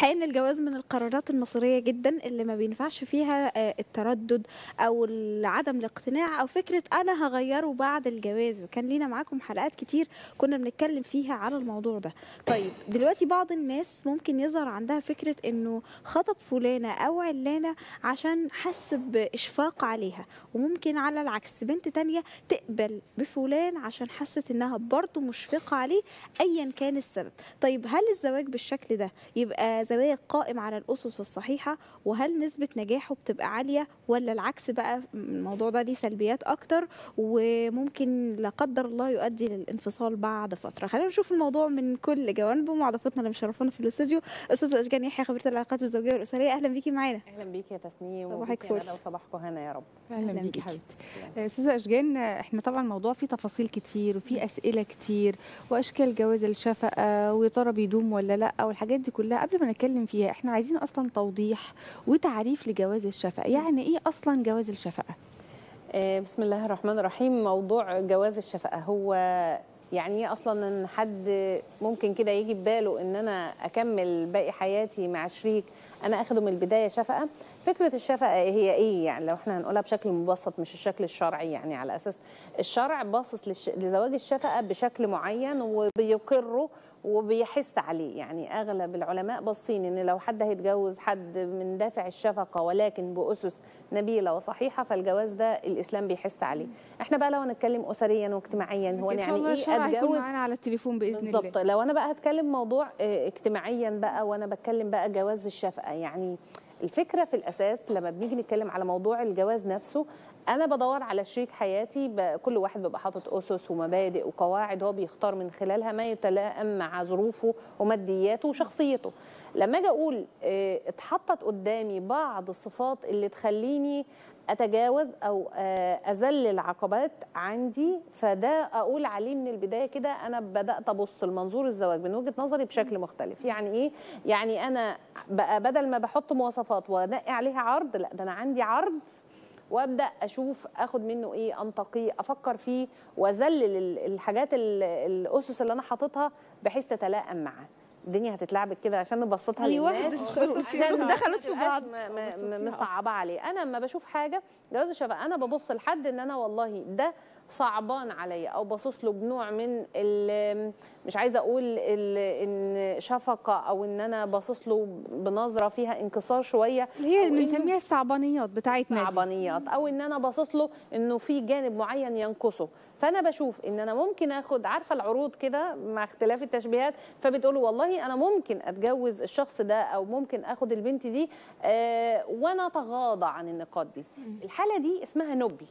الحقيقه ان الجواز من القرارات المصيريه جدا اللي ما بينفعش فيها آه، التردد او عدم الاقتناع او فكره انا هغيره بعد الجواز وكان لينا معاكم حلقات كتير كنا بنتكلم فيها على الموضوع ده طيب دلوقتي بعض الناس ممكن يظهر عندها فكره انه خطب فلانه او علانه عشان حس باشفاق عليها وممكن على العكس بنت تانية تقبل بفلان عشان حست انها برضه مشفقه عليه ايا كان السبب طيب هل الزواج بالشكل ده يبقى زواج قائم على الاسس الصحيحه وهل نسبه نجاحه بتبقى عاليه ولا العكس بقى الموضوع ده ليه سلبيات اكتر وممكن لا قدر الله يؤدي للانفصال بعد فتره خلينا نشوف الموضوع من كل جوانبه مع ضيفتنا اللي مشرفانا في الاستوديو استاذه اشجان يحيى خبيره العلاقات الزوجيه والاسريه اهلا بيكي معانا اهلا بيكي يا تسنيم صباحك وبيكي فل. ندى وصباحكم هنا يا رب اهلا أهلاً بيكي بيكي. حبيبتي استاذه اشجان احنا طبعا الموضوع فيه تفاصيل كتير وفيه اسئله كتير واشكال جواز الشفقه ويا ترى بيدوم ولا لا والحاجات دي كلها قبل ما نتكلم فيها احنا عايزين اصلا توضيح وتعريف لجواز الشفقه يعني ايه اصلا جواز الشفقه آه، بسم الله الرحمن الرحيم موضوع جواز الشفقه هو يعني ايه اصلا ان حد ممكن كده يجي بباله ان انا اكمل باقي حياتي مع شريك انا اخده من البدايه شفقه فكره الشفقه هي ايه يعني لو احنا هنقولها بشكل مبسط مش الشكل الشرعي يعني على اساس الشرع باصص للش... لزواج الشفقه بشكل معين وبيقره وبيحس عليه يعني اغلب العلماء باصين ان لو حد هيتجوز حد من دافع الشفقه ولكن باسس نبيله وصحيحه فالجواز ده الاسلام بيحس عليه احنا بقى لو هنتكلم اسريا واجتماعيا هو ان شاء يعني الله ايه الشرع هيكون اتجوز معانا على التليفون باذن بالظبط الله لو انا بقى هتكلم موضوع آه، اجتماعيا بقى وانا بتكلم بقى جواز الشفقه يعني الفكره في الاساس لما بنيجي نتكلم على موضوع الجواز نفسه انا بدور على شريك حياتي ب- كل واحد بيبقى حاطط اسس ومبادئ وقواعد هو بيختار من خلالها ما يتلائم مع ظروفه ومادياته وشخصيته لما اجي اقول آه، اتحطت قدامي بعض الصفات اللي تخليني اتجاوز او آه، اذلل عقبات عندي فده اقول عليه من البدايه كده انا بدات ابص لمنظور الزواج من وجهه نظري بشكل مختلف يعني ايه يعني انا بقى بدل ما بحط مواصفات وانقي عليها عرض لا ده انا عندي عرض وابدا اشوف اخد منه ايه انتقيه افكر فيه واذلل ال- الحاجات ال- الاسس اللي انا حاططها بحيث تتلائم معاه الدنيا هتتلعبك كده عشان نبسطها أيوة، للناس دخلوا- عشان دخلت في ما تبقاش بعض. م- م- م- مصعبه عليه انا لما بشوف حاجه جواز الشفقه انا ببص لحد ان انا والله ده صعبان عليا او باصص له بنوع من ال- مش عايزه اقول ال- ان شفقه او ان انا باصص له بنظره فيها انكسار شويه اللي هي أو إنه- بنسميها الصعبانيات بتاعتنا دي. صعبانيات او ان انا باصص له انه في جانب معين ينقصه فانا بشوف ان انا ممكن اخد عارفه العروض كده مع اختلاف التشبيهات فبتقولوا والله انا ممكن اتجوز الشخص ده او ممكن اخد البنت دي آه وانا اتغاضى عن النقاط دي الحاله دي اسمها نبل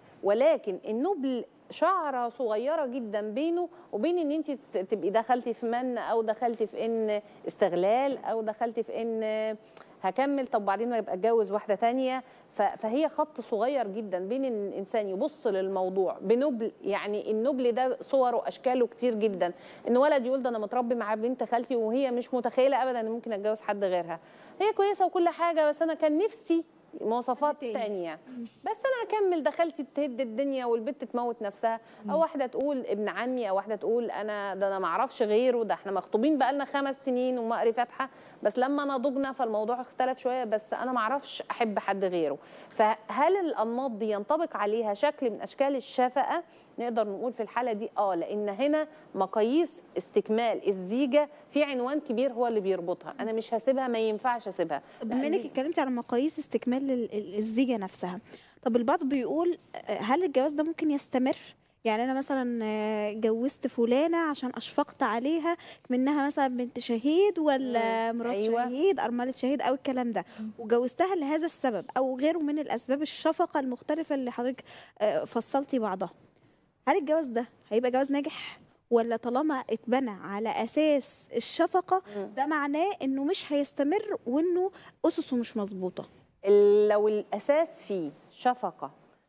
ولكن النبل شعره صغيره جدا بينه وبين ان انت ت- تبقي دخلتي في من او دخلتي في ان استغلال او دخلتي في ان هكمل طب بعدين يبقى اتجوز واحده تانية ف- فهي خط صغير جدا بين ان الانسان يبص للموضوع بنبل يعني النبل ده صوره واشكاله كتير جدا ان ولد يقول ده انا متربي مع بنت خالتي وهي مش متخيله ابدا ان ممكن اتجوز حد غيرها هي كويسه وكل حاجه بس انا كان نفسي مواصفات تاني. تانية بس انا هكمل دخلت تهد الدنيا والبنت تموت نفسها او واحده تقول ابن عمي او واحده تقول انا ده انا ما اعرفش غيره ده احنا مخطوبين بقالنا خمس سنين ومقري فاتحه بس لما نضجنا فالموضوع اختلف شويه بس انا ما اعرفش احب حد غيره فهل الانماط دي ينطبق عليها شكل من اشكال الشفقه نقدر نقول في الحاله دي اه لان هنا مقاييس استكمال الزيجه في عنوان كبير هو اللي بيربطها انا مش هسيبها ما ينفعش اسيبها بما انك اتكلمتي على مقاييس استكمال ال- ال- الزيجه نفسها طب البعض بيقول آه، هل الجواز ده ممكن يستمر يعني انا مثلا آه، جوزت فلانه عشان اشفقت عليها منها مثلا بنت شهيد ولا مم. مرات أيوة. شهيد ارمله شهيد او الكلام ده وجوزتها لهذا السبب او غيره من الاسباب الشفقه المختلفه اللي حضرتك آه، فصلتي بعضها هل الجواز ده هيبقى جواز ناجح ولا طالما اتبنى على اساس الشفقه مم. ده معناه انه مش هيستمر وانه اسسه مش مظبوطه ال- لو الاساس فيه شفقه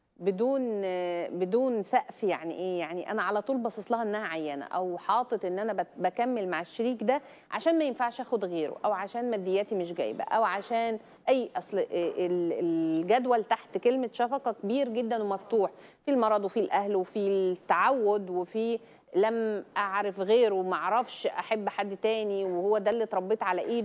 بدون بدون سقف يعني ايه يعني انا على طول باصص لها انها عيانه او حاطط ان انا بت- بكمل مع الشريك ده عشان ما ينفعش اخد غيره او عشان مادياتي مش جايبه او عشان اي اصل ال- الجدول تحت كلمه شفقه كبير جدا ومفتوح في المرض وفي الاهل وفي التعود وفي لم اعرف غيره ما اعرفش احب حد تاني وهو ده اللي اتربيت على ايده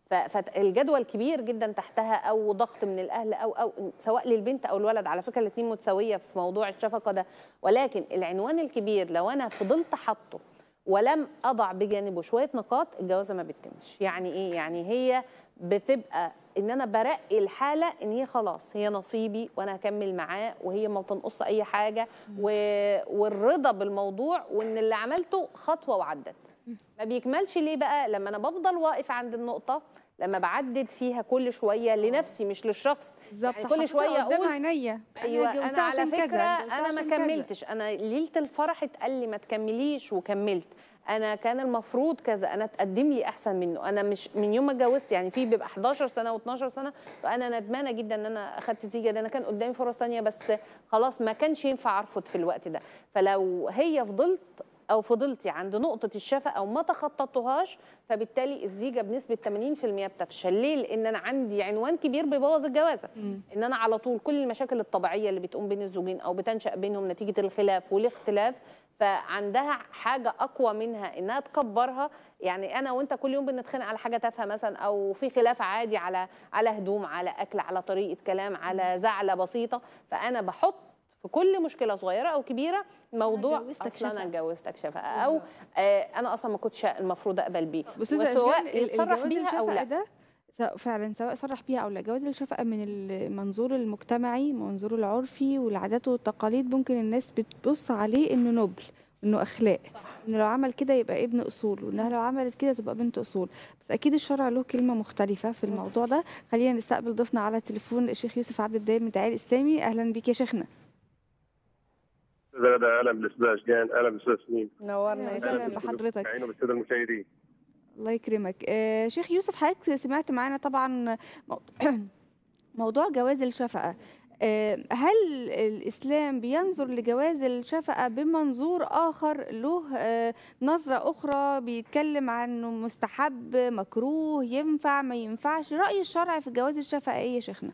ف- فالجدول كبير جدا تحتها او ضغط من الاهل او او سواء للبنت او الولد على فكره الاثنين متساويه في موضوع الشفقه ده ولكن العنوان الكبير لو انا فضلت حاطه ولم اضع بجانبه شويه نقاط الجوازه ما بتتمش يعني ايه يعني هي بتبقى ان انا برقي الحاله ان هي خلاص هي نصيبي وانا هكمل معاه وهي ما بتنقص اي حاجه و... والرضا بالموضوع وان اللي عملته خطوه وعدت ما بيكملش ليه بقى لما انا بفضل واقف عند النقطه لما بعدد فيها كل شويه لنفسي مش للشخص بالظبط يعني كل شويه حاططها قدام اقول عينيا ايوه اتجوزتها انا على عشان كذا، فكره اتجوزتها انا ما عشان كذا. كملتش انا ليله الفرح اتقال لي ما تكمليش وكملت انا كان المفروض كذا انا اتقدم لي احسن منه انا مش من يوم ما اتجوزت يعني في بيبقى 11 سنه و12 سنه فانا ندمانه جدا ان انا اخدت زيجه ده انا كان قدامي فرص ثانيه بس خلاص ما كانش ينفع ارفض في الوقت ده فلو هي فضلت او فضلتي عند نقطه الشفقه وما تخططتهاش فبالتالي الزيجه بنسبه 80% بتفشل ليه لان انا عندي عنوان كبير بيبوظ الجوازه مم. ان انا على طول كل المشاكل الطبيعيه اللي بتقوم بين الزوجين او بتنشا بينهم نتيجه الخلاف والاختلاف فعندها حاجه اقوى منها انها تكبرها يعني انا وانت كل يوم بنتخانق على حاجه تافهه مثلا او في خلاف عادي على على هدوم على اكل على طريقه كلام على زعله بسيطه فانا بحط في كل مشكله صغيره او كبيره موضوع اتجوزتك اصلا انا شفقة. اتجوزتك شفقه او آه انا اصلا ما كنتش المفروض اقبل بيه استاذه وسواء اشجان ال- يتصرح الجواز بيها او الشفقه لا ده سواء- فعلا سواء صرح بيها او لا جواز الشفقه من المنظور المجتمعي منظور العرفي والعادات والتقاليد ممكن الناس بتبص عليه انه نوبل انه اخلاق انه لو عمل كده يبقى ابن اصول وانها لو عملت كده تبقى بنت اصول بس اكيد الشرع له كلمه مختلفه في الموضوع ده خلينا نستقبل ضيفنا على التليفون الشيخ يوسف عبد الدايم من الداعيه الاسلامي اهلا بيك يا شيخنا استاذ غدا اهلا بالاستاذ اشجان اهلا بالاستاذ سنين نورنا يا أهلا شيخ. وسهلا بحضرتك. عينه بالساده المشاهدين الله يكرمك آه شيخ يوسف حضرتك سمعت معانا طبعا مو- موضوع جواز الشفقة آه هل الإسلام بينظر لجواز الشفقة بمنظور آخر له آه نظرة أخرى بيتكلم عنه مستحب مكروه ينفع ما ينفعش رأي الشرع في جواز الشفقة إيه يا شيخنا؟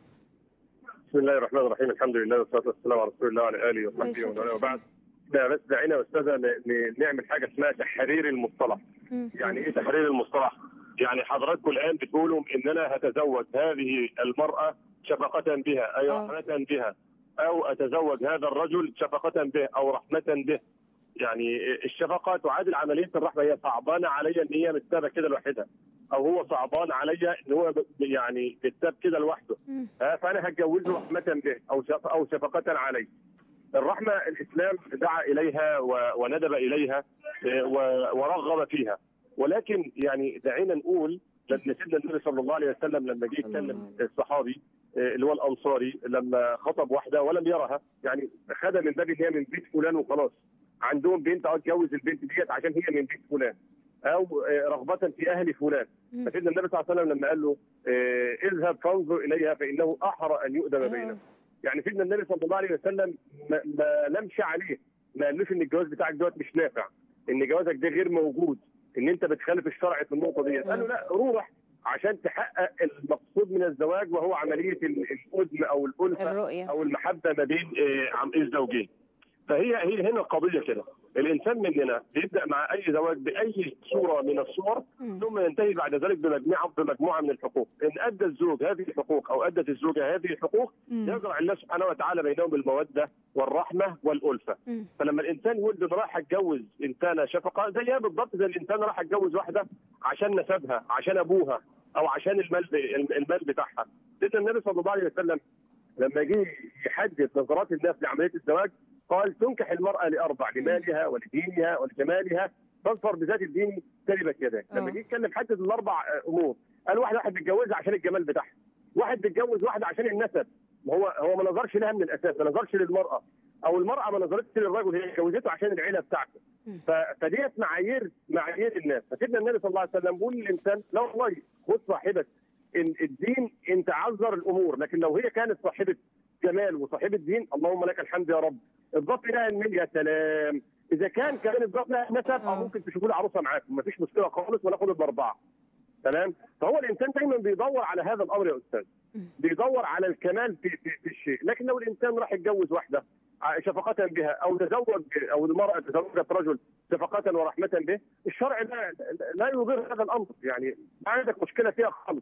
بسم الله الرحمن الرحيم الحمد لله والصلاه والسلام على رسول الله وعلى اله وصحبه عليه ومن الصلاة والاه وبعد لا بس دعينا يا استاذه ن- ن- نعمل حاجه اسمها تحرير المصطلح مم. يعني ايه تحرير المصطلح؟ يعني حضراتكم الان بتقولوا ان انا هتزوج هذه المراه شفقه بها اي آه. رحمه بها او اتزوج هذا الرجل شفقه به او رحمه به يعني الشفقه تعادل عمليه الرحمه هي صعبانه عليا ان هي متسابه كده لوحدها او هو صعبان عليا ان هو ب- يعني متساب كده لوحده مم. ها، فانا هتجوزه رحمه به او شف- او شفقه عليه الرحمه الاسلام دعا اليها و- وندب اليها آه، و- ورغب فيها ولكن يعني دعينا نقول لان سيدنا النبي صلى الله عليه وسلم لما جه يتكلم الصحابي آه، اللي هو الانصاري لما خطب واحده ولم يرها يعني خدها من باب ان هي من بيت فلان وخلاص عندهم بنت او اتجوز البنت ديت عشان هي من بيت فلان او آه، رغبه في اهل فلان مم. فسيدنا النبي صلى الله عليه وسلم لما قال له آه، اذهب فانظر اليها فانه احرى ان يؤدم بينهم يعني سيدنا النبي صلى الله عليه وسلم ما, ما لمش عليه ما قالوش ان الجواز بتاعك دوت مش نافع ان جوازك ده غير موجود ان انت بتخالف الشرع في النقطه ديت قال له لا روح عشان تحقق المقصود من الزواج وهو عمليه ال- الأدم او الالفه الرؤيه او المحبه ما بين آه، عم- الزوجين فهي هي هنا القضيه كده الانسان مننا بيبدا مع اي زواج باي صوره من الصور مم. ثم ينتهي بعد ذلك بمجموعه بمجموعه من الحقوق ان ادى الزوج هذه الحقوق او ادت الزوجه هذه الحقوق مم. يزرع الله سبحانه وتعالى بينهم بالموده والرحمه والالفه مم. فلما الانسان يقول ده أنا رايح اتجوز انسانه شفقه زيها بالضبط زي الانسان راح اتجوز واحده عشان نسبها عشان ابوها او عشان المال المال بتاعها سيدنا النبي صلى الله عليه وسلم لما جه يحدد نظرات الناس لعمليه الزواج قال تنكح المراه لاربع لمالها ولدينها ولجمالها فاظفر بذات الدين تربت يداك لما آه. جه يتكلم حدد الاربع آه، امور قال واحد واحد بيتجوزها عشان الجمال بتاعها واحد بيتجوز واحده عشان النسب ما هو هو ما نظرش لها من الاساس ما نظرش للمراه او المراه ما نظرتش للرجل هي اتجوزته عشان العيله بتاعته مم. ف- فديت معايير معايير الناس فسيدنا النبي صلى الله عليه وسلم بيقول للانسان لا والله خذ صاحبه ال- الدين ان تعذر الامور لكن لو هي كانت صاحبه جمال وصاحبه دين اللهم لك الحمد يا رب اضاف لها المال يا سلام اذا كان كمان اضاف لها نسب او آه. ممكن تشوفوا لي عروسه معاكم مفيش مشكله خالص وناخد الاربعه تمام فهو الانسان دايما بيدور على هذا الامر يا استاذ بيدور على الكمال في, في, في الشيء لكن لو الانسان راح يتجوز واحده ع- شفقة بها او تزوج او المرأة تزوجت رجل شفقة ورحمة به الشرع لا لا يضير هذا الامر يعني ما عندك مشكلة فيها خالص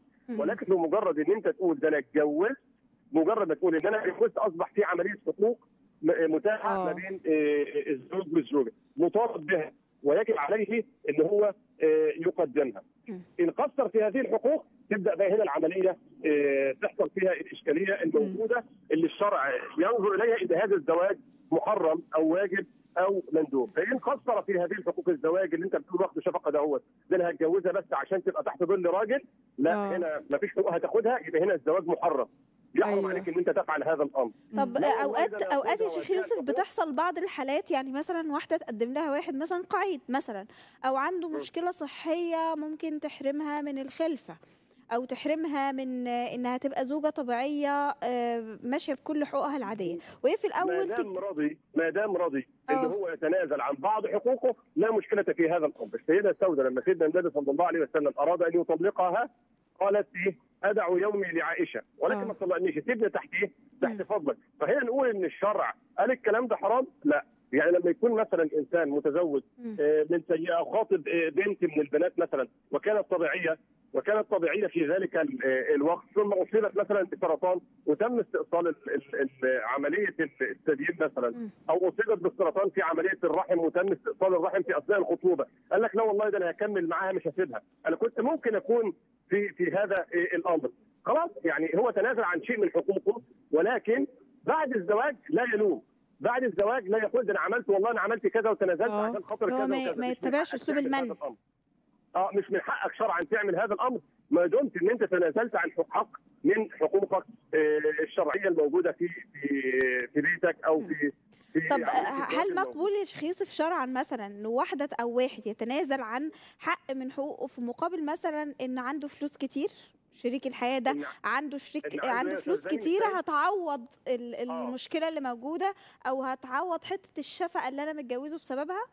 ولكن بمجرد ان انت تقول ده انا اتجوزت مجرد ما تقول ان انا اتجوزت اصبح في عمليه حقوق م- متاحه آه. ما بين آه، الزوج والزوجه مطالب بها ويجب عليه ان هو آه، يقدمها مم. ان قصر في هذه الحقوق تبدا بقى هنا العمليه آه، تحصل فيها الاشكاليه الموجوده اللي الشرع ينظر اليها اذا هذا الزواج محرم او واجب او مندوب فان قصر في هذه الحقوق الزواج اللي انت بتقول واخد شفقه دهوت ده انا هتجوزها بس عشان تبقى تحت ظل راجل لا آه. هنا ما فيش حقوق هتاخدها يبقى هنا الزواج محرم يحرم أيوة. عليك ان انت تفعل هذا الامر طب لا والله اوقات ده أنا اوقات يا أخدها شيخ وأديها يوسف الحقوق. بتحصل بعض الحالات يعني مثلا واحده تقدم لها واحد مثلا قعيد مثلا او عنده م. مشكله صحيه ممكن تحرمها من الخلفه او تحرمها من آه، انها تبقى زوجه طبيعيه آه، ماشيه بكل حقوقها العاديه وهي في ما الاول دام تك... راضي ما دام راضي ان آه. هو يتنازل عن بعض حقوقه لا مشكله في هذا الامر السيده السوداء لما سيدنا النبي صلى الله عليه وسلم اراد ان يطلقها قالت ايه ادع يومي لعائشه ولكن آه. ما تطلقنيش سيبني تحت ايه تحت مم. فضلك فهنا نقول ان الشرع قال الكلام ده حرام لا يعني لما يكون مثلا انسان متزوج مم. آه، من سيئه خاطب آه، بنت من البنات مثلا وكانت طبيعيه وكانت طبيعيه في ذلك ال- آه، الوقت ثم اصيبت مثلا بسرطان وتم استئصال ال- ال- ال- عمليه الثديين مثلا مم. او اصيبت بالسرطان في عمليه الرحم وتم استئصال الرحم في اثناء الخطوبه قال لك لا والله ده انا هكمل معاها مش هسيبها انا كنت ممكن اكون في في هذا آه، الامر خلاص يعني هو تنازل عن شيء من حقوقه ولكن بعد الزواج لا يلوم بعد الزواج لا يقول ده انا عملت والله انا عملت كذا وتنازلت آه. عشان خاطر هو كذا ما- وكذا ما مش من يتبعش حقك أسلوب تعمل هذا المن. الأمر. اه مش من حقك شرعا تعمل هذا الامر ما دمت ان انت تنازلت عن حق من حقوقك آه، الشرعيه الموجوده في في في بيتك او في في طب عملية آه، الزواج هل الموجودة. مقبول يا شيخ يوسف شرعا مثلا ان واحده او واحد يتنازل عن حق من حقوقه في مقابل مثلا ان عنده فلوس كتير شريك الحياه ده إن- عنده شريك إن عنده عنده فلوس يستلزمني كتيره إزاي؟ هتعوض ال- آه. المشكله اللي موجوده او هتعوض حته الشفقه اللي انا متجوزه بسببها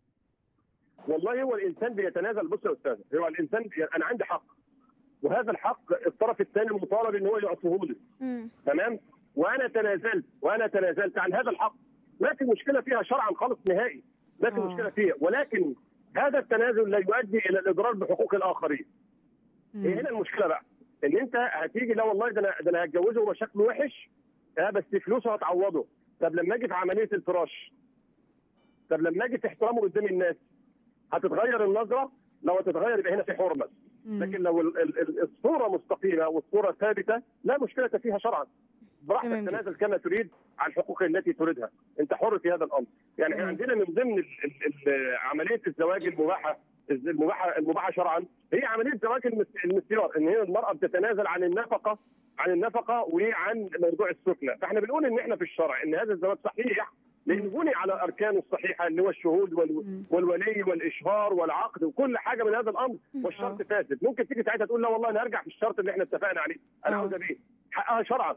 والله هو الانسان بيتنازل بص يا استاذ هو الانسان بي... انا عندي حق وهذا الحق الطرف الثاني مطالب ان هو يعطيه لي مم. تمام وانا تنازلت وانا تنازلت عن هذا الحق ما في مشكله فيها شرعا خالص نهائي ما في آه. مشكله فيها ولكن هذا التنازل لا يؤدي الى الاضرار بحقوق الاخرين هي مم. هنا المشكله بقى ان انت هتيجي لا والله ده انا ده انا هتجوزه وهو شكله وحش اه بس فلوسه هتعوضه طب لما اجي في عمليه الفراش طب لما اجي في احترامه قدام الناس هتتغير النظره لو هتتغير يبقى هنا في حرمه لكن لو ال- ال- ال- الصوره مستقيمه والصوره ثابته لا مشكله فيها شرعا براحتك تمام. تنازل كما تريد عن حقوق التي تريدها انت حر في هذا الامر يعني احنا تمام. عندنا من ضمن ال- ال- ال- عمليه الزواج المباحه المباحه المباحه شرعا هي عمليه زواج المس- المسيار ان هي المراه بتتنازل عن النفقه عن النفقه وعن موضوع السكنه فاحنا بنقول ان احنا في الشرع ان هذا الزواج صحيح لان بني على اركانه الصحيحه اللي هو الشهود وال- مم. والولي والاشهار والعقد وكل حاجه من هذا الامر والشرط فاسد ممكن تيجي ساعتها تقول لا والله انا هرجع في الشرط اللي احنا اتفقنا عليه انا آه. عاوزه بيه حقها شرعا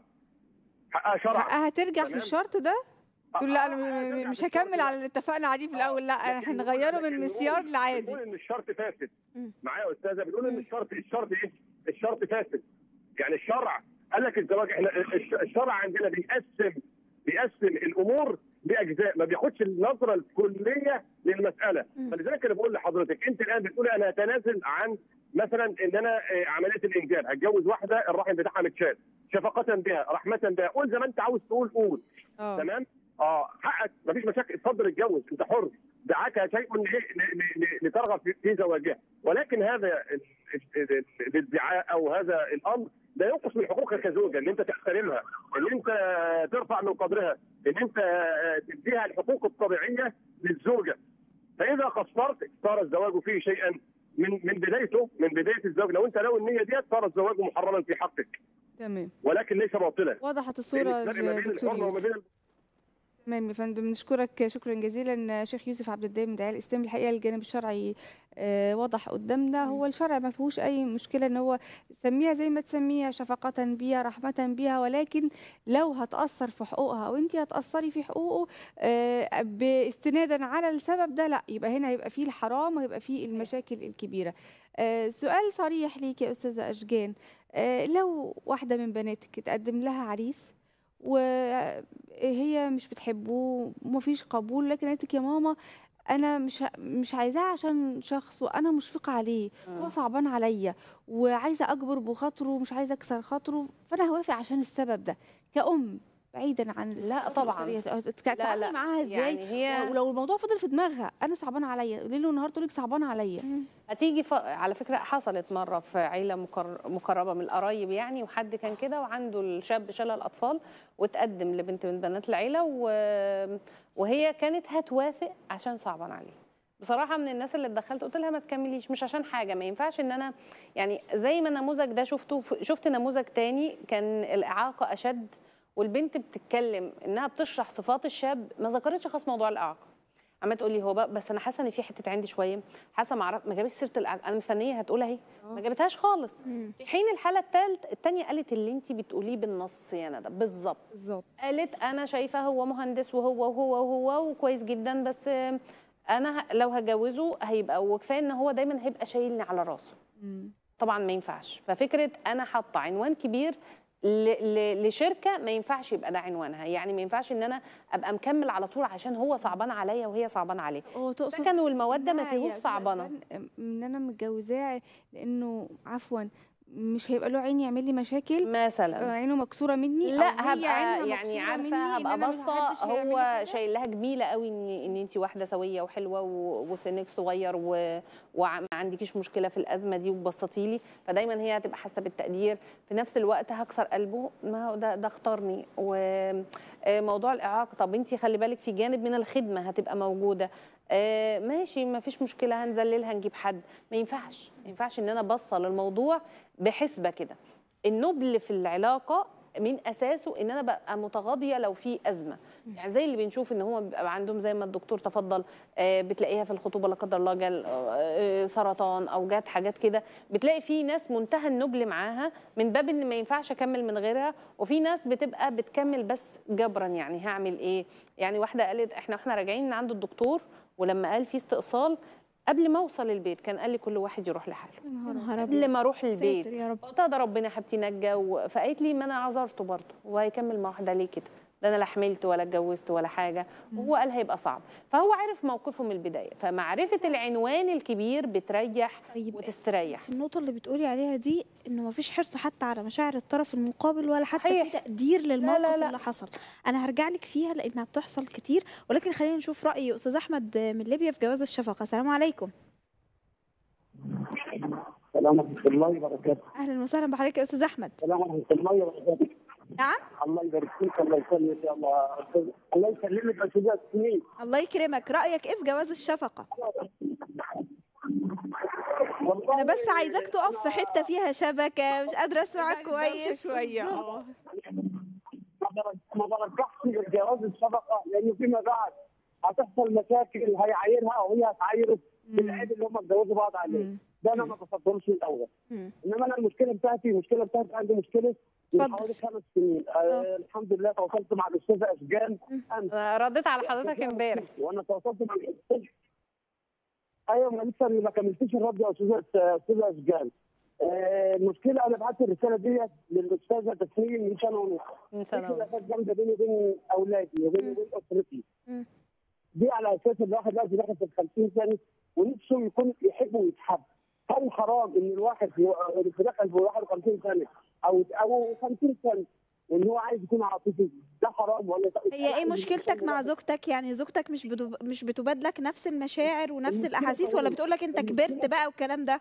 حقها شرعا حقها ترجع في تمام. الشرط ده تقول لا آه، انا حقها م- ترجع م- مش في الشرط هكمل ده. على اللي اتفقنا عليه في الاول لا لكن احنا نقول- نغيره لكن من نقول- مسيار لعادي بنقول ان الشرط فاسد مم. معايا يا استاذه بنقول ان الشرط الشرط ايه؟ الشرط فاسد يعني الشرع قال لك الزواج احنا الش- الشرع عندنا بيقسم بيقسم الامور باجزاء ما بياخدش النظره الكليه للمساله مم. فلذلك انا بقول لحضرتك انت الان بتقولي انا هتنازل عن مثلا ان انا آه، عمليه الانجاب هتجوز واحده الرحم بتاعها متشال شفقه بها رحمه بها قول زي ما انت عاوز تقول قول اه تمام اه حقك مفيش مشاكل اتفضل اتجوز انت حر دعاك شيء ل- ل- ل- لترغب في- في زواجها ولكن هذا ال- ال- ال- الادعاء او هذا الامر لا ينقص من حقوقك كزوجه ان انت تحترمها ان انت ترفع من قدرها ان انت تديها الحقوق الطبيعيه للزوجه فاذا قصرت صار الزواج فيه شيئا من من بدايته من بدايه الزواج لو انت ناوي النيه ديت صار الزواج محرما في حقك تمام ولكن ليس باطلا وضحت لأن الصوره الفرق ما بين دكتور الحرمه يوسف وما بين تمام يا فندم نشكرك شكرا جزيلا شيخ يوسف عبد الدايم داعي الاسلام الحقيقه الجانب الشرعي آه، وضح قدامنا هو الشرع ما فيهوش اي مشكله ان هو سميها زي ما تسميها شفقه بيها رحمه بيها ولكن لو هتاثر في حقوقها وانت هتاثري في حقوقه آه، باستنادا على السبب ده لا يبقى هنا هيبقى فيه الحرام وهيبقى فيه المشاكل الكبيره آه، سؤال صريح ليك يا استاذه اشجان آه، لو واحده من بناتك اتقدم لها عريس وهي مش بتحبه ومفيش قبول لكن قالت لك يا ماما انا مش ه- مش عايزاه عشان شخص وانا مشفقه عليه هو صعبان عليا وعايزه اجبر بخاطره ومش عايزه اكسر خاطره فانا هوافق عشان السبب ده كأم بعيدا عن الصفات طبعاً. الأسرية. لا تتعاملي لا معاها ازاي يعني هي ولو الموضوع فضل في دماغها انا صعبانه عليا ليل ونهار تقول لك صعبانه عليا هتيجي ف... على فكره حصلت مره في عيله مقر... مقربه من القرايب يعني وحد كان كده وعنده الشاب شلل الاطفال وتقدم لبنت من بنات العيله و... وهي كانت هتوافق عشان صعبان عليه بصراحه من الناس اللي اتدخلت قلت لها ما تكمليش مش عشان حاجه ما ينفعش ان انا يعني زي ما النموذج ده شفته شفت نموذج تاني كان الاعاقه اشد والبنت بتتكلم انها بتشرح صفات الشاب ما ذكرتش خالص موضوع الاعاقه عماله تقول لي هو بقى بس انا حاسه ان في حته عندي شويه حاسه ما اعرف ما جابتش سيره الإعاقة. انا مستنيه هتقول اهي ما جابتهاش خالص في حين الحاله الثالث الثانيه قالت اللي انت بتقوليه بالنص يا ندى بالظبط بالظبط قالت انا شايفه هو مهندس وهو وهو وهو وكويس جدا بس انا ه- لو هجوزه هيبقى وكفايه ان هو دايما هيبقى شايلني على راسه طبعا ما ينفعش ففكره انا حاطه عنوان كبير ل- ل- لشركه ما ينفعش يبقى ده عنوانها يعني ما ينفعش ان انا ابقى مكمل على طول عشان هو صعبان عليا وهي صعبان عليه هو تقصد السكن والموده ما إنها فيهوش يا صعبانه أستاذ ان انا متجوزاه لانه عفوا مش هيبقى له عين يعمل لي مشاكل آه، مثلا عينه مكسوره مني لا أو هي هبقى عينها يعني مكسورة عارفه مني، إن هبقى أنا باصه محدش هيعمل لي هو حاجة. شايل لها جميله قوي ان ان انت واحده سويه وحلوه و- وسنك صغير و- وما عندكيش مشكله في الازمه دي وبسطي لي فدايما هي هتبقى حاسه بالتقدير في نفس الوقت هكسر قلبه ما هو ده ده اختارني وموضوع الاعاقه طب انت خلي بالك في جانب من الخدمه هتبقى موجوده آه، ماشي ما فيش مشكله هنذللها نجيب حد ما ينفعش ما ينفعش ان انا بصل الموضوع بحسبه كده النبل في العلاقه من اساسه ان انا ببقى متغاضيه لو في ازمه يعني زي اللي بنشوف ان هو بيبقى عندهم زي ما الدكتور تفضل آه، بتلاقيها في الخطوبه لا قدر الله جال آه، سرطان او جات حاجات كده بتلاقي في ناس منتهى النبل معاها من باب ان ما ينفعش اكمل من غيرها وفي ناس بتبقى بتكمل بس جبرا يعني هعمل ايه يعني واحده قالت احنا احنا راجعين من عند الدكتور ولما قال في استئصال قبل ما اوصل البيت كان قال لي كل واحد يروح لحاله يا نهار يا أبيض. نهار قبل أبيض. ما اروح البيت ساتر يا رب قلت ده ربنا يا حبيبتي نجى و- فقالت لي ما انا عذرته برضه وهيكمل مع واحده ليه كده ده انا لا حملت ولا اتجوزت ولا حاجه وهو قال هيبقى صعب فهو عرف موقفه من البدايه فمعرفه العنوان الكبير بتريح طيب وتستريح انت النقطة اللي بتقولي عليها دي انه مفيش حرص حتى على مشاعر الطرف المقابل ولا حتى صحيح. في تقدير للموقف لا، لا. اللي حصل انا هرجع لك فيها لانها بتحصل كتير ولكن خلينا نشوف رأي استاذ احمد من ليبيا في جواز الشفقة السلام عليكم السلام ورحمة الله وبركاته. اهلا وسهلا بحضرتك يا استاذ احمد السلام ورحمة الله وبركاته. نعم الله يبارك فيك الله يسلمك يا الله الله يسلمك يا استاذ سنين. الله يكرمك رأيك ايه في جواز الشفقة والله انا بس عايزاك تقف في حتة فيها شبكة مش قادرة اسمعك دوشة كويس شويه اه ما برج- ما برجحش الجواز الشفقة لأنه فيما بعد هتحصل مشاكل هيعايرها أو هي هتعايره بالعيب اللي هم اتجوزوا بعض عليه. مم. ده أنا ما بفضلش الأول. مم. إنما أنا المشكلة بتاعتي المشكلة بتاعتي عندي مشكلة من اتفضل. حوالي خمس سنين. آه الحمد لله تواصلت مع الأستاذة أشجان أمس. رديت على حضرتك امبارح وانا تواصلت مع الاستاذ ايوه ما لسه ما كملتش الرد يا استاذه استاذه اشجان آه، المشكله انا بعت الرساله ديت للاستاذه تسنيم من سنه ونص من في سنه خلافات جامده بيني وبين اولادي وبيني وبين اسرتي مم. دي على اساس الواحد دلوقتي داخل في ال 50 سنه ونفسه يكون يحب ويتحب هل حرام ان الواحد في في داخل في 51 سنه او او 50 سنه ان هو عايز يكون عاطفي ده حرام ولا هي ايه مشكلتك مع زوجتك يعني زوجتك مش بدو... مش بتبادلك نفس المشاعر ونفس المشكلة الاحاسيس ولا طبعاً. بتقولك انت كبرت بقى والكلام ده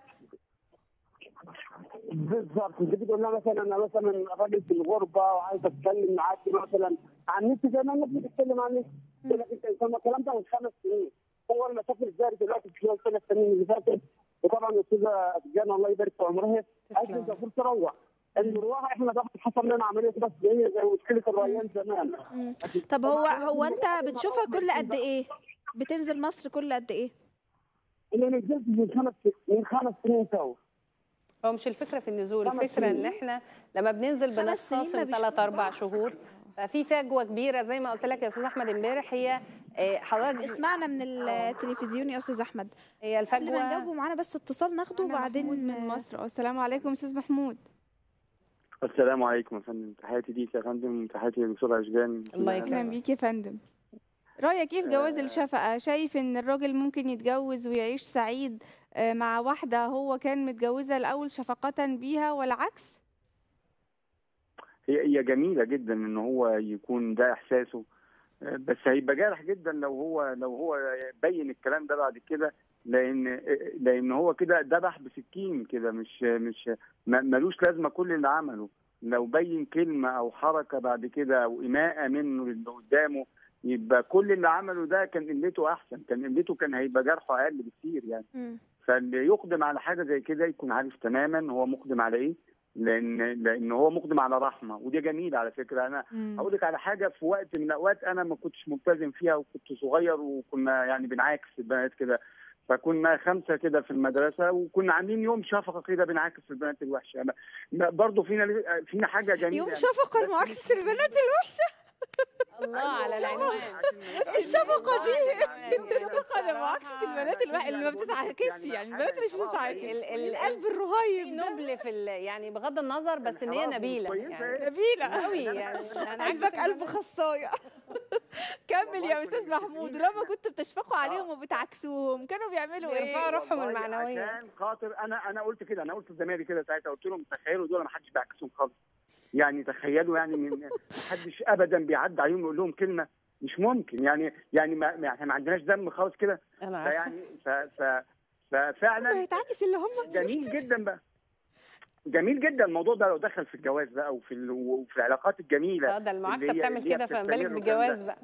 بالظبط انت بتقول لها مثلا انا مثلا راجل في الغربه وعايز اتكلم معاك مثلا عن نفسي زي ما الناس بتتكلم عن نفسي تقول لك انت انسان الكلام ده من خمس سنين هو المشاكل ظهرت دلوقتي في خلال ثلاث سنين اللي فاتت وطبعا الاستاذه جانا الله يبارك في عمرها قالت لي انت المفروض تروح المروحه احنا طبعا حصل لنا عمليه بس هي زي مشكله الريان زمان مم. طب هو هو انت بتشوفها كل قد ايه بتنزل مصر كل قد ايه اللي نزلت من خمس من خمس سنين سوا هو مش الفكره في النزول خمس الفكره ان سنين. احنا لما بننزل خمس سنين ما بنختصم بيشوفوش ثلاث اربع بعض. شهور ففي فجوه كبيره زي ما قلت لك يا استاذ احمد امبارح هي آه، حضرتك اسمعنا من التلفزيون يا استاذ احمد هي قبل ما الفجوه نجاوبوا معانا بس اتصال ناخده أنا محمود وبعدين من مصر اه السلام عليكم استاذ محمود السلام عليكم يا فندم تحياتي ليك يا فندم تحياتي للدكتورة أشجان الله اهلا يكرمك بيك يا فندم رايك ايه في جواز آه. الشفقه شايف ان الراجل ممكن يتجوز ويعيش سعيد آه، مع واحده هو كان متجوزها الاول شفقه بيها والعكس هي هي جميله جدا ان هو يكون ده احساسه آه، بس هيبقى جارح جدا لو هو لو هو بين الكلام ده بعد كده لان لان هو كده ذبح بسكين كده مش مش ما- ملوش لازمه كل اللي عمله لو بين كلمه او حركه بعد كده او ايماءه منه للي قدامه يبقى كل اللي عمله ده كان قلته احسن كان قلته كان هيبقى جرحه اقل بكتير يعني مم. فاللي يقدم على حاجه زي كده يكون عارف تماما هو مقدم على ايه لان لان هو مقدم على رحمه ودي جميله على فكره انا مم. هقول لك على حاجه في وقت من الاوقات انا ما كنتش ملتزم فيها وكنت صغير وكنا يعني بنعاكس البنات كده فكنا خمسه كده في المدرسه وكنا عاملين يوم شفقه كده بنعاكس البنات الوحشه ما- ما- برضه فينا فينا حاجه جميله يوم يعني. شفقة بس لمعاكسة البنات الوحشة الله على العنوان الشفقة دي شفقة لمعاكسة البنات الوا- اللي ما بتتعاكسش يعني البنات اللي مش بتتعاكس ال- ال- القلب في الرهيب ده نبل في ال- يعني بغض النظر بس ان هي الحرام نبيله كويسة يعني نبيلة قوي يعني انا قلبك عاجبك قلب خصاية كمل يا والله استاذ كنا محمود جميلة. ولما كنتوا بتشفقوا عليهم وبتعكسوهم كانوا بيعملوا بيرفعوا ايه؟ روحهم والله المعنوية. عشان خاطر انا انا قلت كده انا قلت لزمايلي كده ساعتها قلت لهم تخيلوا دول ما حدش بيعكسهم خالص يعني تخيلوا يعني من ما حدش ابدا بيعدي عليهم يقول لهم كلمه مش ممكن يعني يعني ما ما- احنا ما عندناش دم خالص كده انا عارفه فيعني ف ف كله ففعلا هيتعكس اللي هم جميل جدا بقى جميل جدا الموضوع ده لو دخل في الجواز بقى وفي ال- وفي العلاقات الجميله اه ده المعاكسه اللي هي- بتعمل اللي هي كده فما بالك بتستمر والكلام بالجواز ده. بقى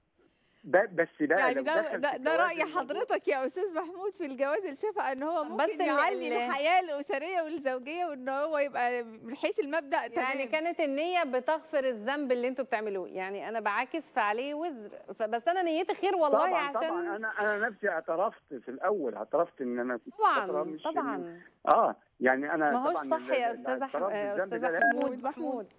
ب- بس بقى يعني لو ده دخل ده, في ده الجواز رأي الموضوع- حضرتك يا أستاذ محمود في الجواز الشفقة إن هو بس ممكن ال- يعلي ال- الحياة الأسرية والزوجية وإن هو يبقى من حيث المبدأ يعني تمام كانت النية بتغفر الذنب اللي انتوا بتعملوه يعني انا بعاكس فعليه وزر فبس انا نيتي خير والله طبعا عشان طبعا انا انا نفسي اعترفت في الاول اعترفت ان انا كنت فترة طبعا مش- طبعا اه يعني انا ما هوش طبعا صح يا ال- استاذ أح- الاعتراف يا بالذنب استاذ ده لا- محمود محمود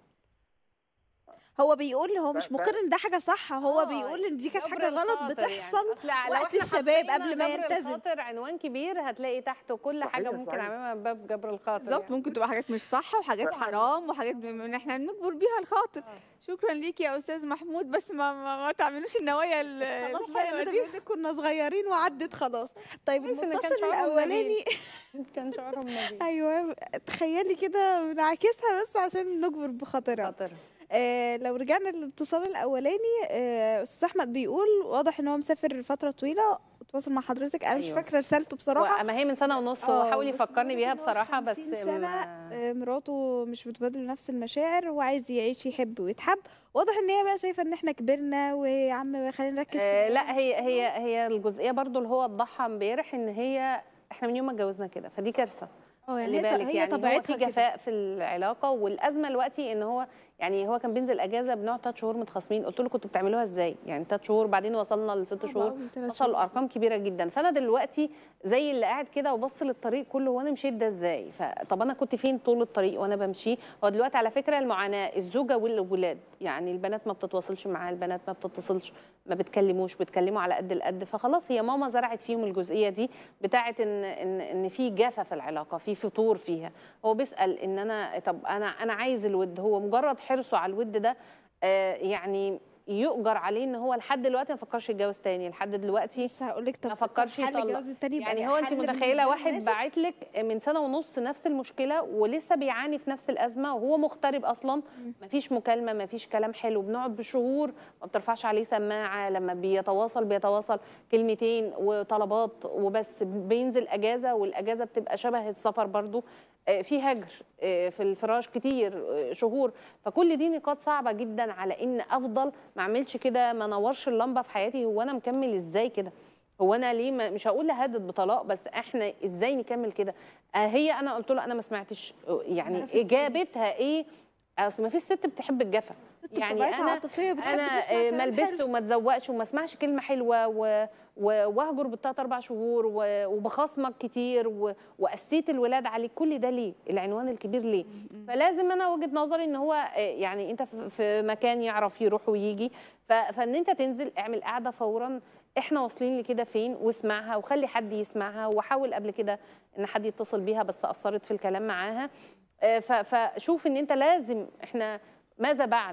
هو بيقول هو مش ف- مقر ان ده حاجة صح هو آه، بيقول ان دي كانت جبر حاجة غلط الخاطر بتحصل يعني. أصل لو وقت إحنا الشباب حطينا قبل ما جبر يلتزم. الخاطر عنوان كبير هتلاقي تحته كل صحيح، حاجه ممكن صحيح. اعملها من باب جبر الخاطر بالظبط يعني. ممكن تبقى حاجات مش صح وحاجات حرام وحاجات من احنا بنجبر بيها الخاطر شكرا ليك يا استاذ محمود بس ما ما, ما تعملوش النوايا ال- خلاص بقى يا الحلوة ندى دي بيقول لك كنا صغيرين وعدت خلاص طيب كويس إن كان المتصل شعورهم الاولاني كان شعورهم نبيل ايوه تخيلي كده بنعكسها بس عشان نجبر بخاطرها خاطر آه لو رجعنا للاتصال الاولاني آه استاذ احمد بيقول واضح ان هو مسافر فتره طويله تواصل مع حضرتك انا مش أيوة. فاكره رسالته بصراحه ما هي من سنه ونص آه، هو حاول بس يفكرني بيقول بيها إن هو بصراحه بس 50 سنة ما- آه، مراته مش بتبادل نفس المشاعر هو عايز يعيش يحب ويتحب واضح ان هي بقى شايفه ان احنا كبرنا ويا عم خلينا نركز في آه الجواز. لا هي هي هي الجزئيه برضو اللي هو وضحها امبارح ان هي احنا من يوم ما اتجوزنا كده فدي كارثه اه خلي هي ط- بالك هي يعني هو طبيعتها في كده. جفاء في العلاقه والازمه دلوقتي ان هو يعني هو كان بينزل اجازه بنقعد ثلاث شهور متخاصمين قلت له كنتوا بتعملوها ازاي يعني ثلاث شهور بعدين وصلنا لست شهور وصل لارقام كبيره جدا فانا دلوقتي زي اللي قاعد كده وبص للطريق كله وانا مشيت ده ازاي فطب انا كنت فين طول الطريق وانا بمشي هو دلوقتي على فكره المعاناه الزوجه والولاد يعني البنات ما بتتواصلش معاه البنات ما بتتصلش ما بتكلموش بتكلموا على قد القد فخلاص هي ماما زرعت فيهم الجزئيه دي بتاعه ان ان ان في جافه في العلاقه في فتور فيها هو بيسال ان انا طب انا انا عايز الود هو مجرد حرصه على الود ده آه، يعني يؤجر عليه ان هو لحد دلوقتي ما فكرش يتجوز تاني لحد دلوقتي بس هقول لك طب ما فكرش حل يطلق. الجواز التاني يبقى يعني ده هو انت حل بالنسبة متخيله له واحد مناسب؟ باعت لك من سنه ونص نفس المشكله ولسه بيعاني في نفس الازمه وهو مغترب اصلا مفيش مكالمه مفيش كلام حلو بنقعد بشهور ما بترفعش عليه سماعه لما بيتواصل بيتواصل كلمتين وطلبات وبس بينزل اجازه والاجازه بتبقى شبه السفر برضو آه، في هجر آه، في الفراش كتير آه، شهور فكل دي نقاط صعبه جدا على ان افضل ما اعملش كده ما نورش اللمبه في حياتي هو انا مكمل ازاي كده هو انا ليه ما مش هقول لهدد بطلاق بس احنا ازاي نكمل كده آه هي انا قلت له انا ما سمعتش آه، يعني اجابتها ايه اصل ما فيش ست بتحب الجفا يعني بطبيعتها انا عاطفية بتحب انا تسمع آه، كلام ما لبست حلو. وما اتزوقش وما اسمعش كلمه حلوه و... و... واهجر بالثلاث اربع شهور و... وبخصمك كتير و... وقسيت الولاد عليك كل ده ليه العنوان الكبير ليه فلازم انا وجهه نظري ان هو آه، يعني انت في- في مكان يعرف يروح ويجي ف... فان انت تنزل اعمل قاعده فورا احنا واصلين لكده فين واسمعها وخلي حد يسمعها وحاول قبل كده ان حد يتصل بيها بس قصرت في الكلام معاها آه، ف- فشوف ان انت لازم احنا ماذا بعد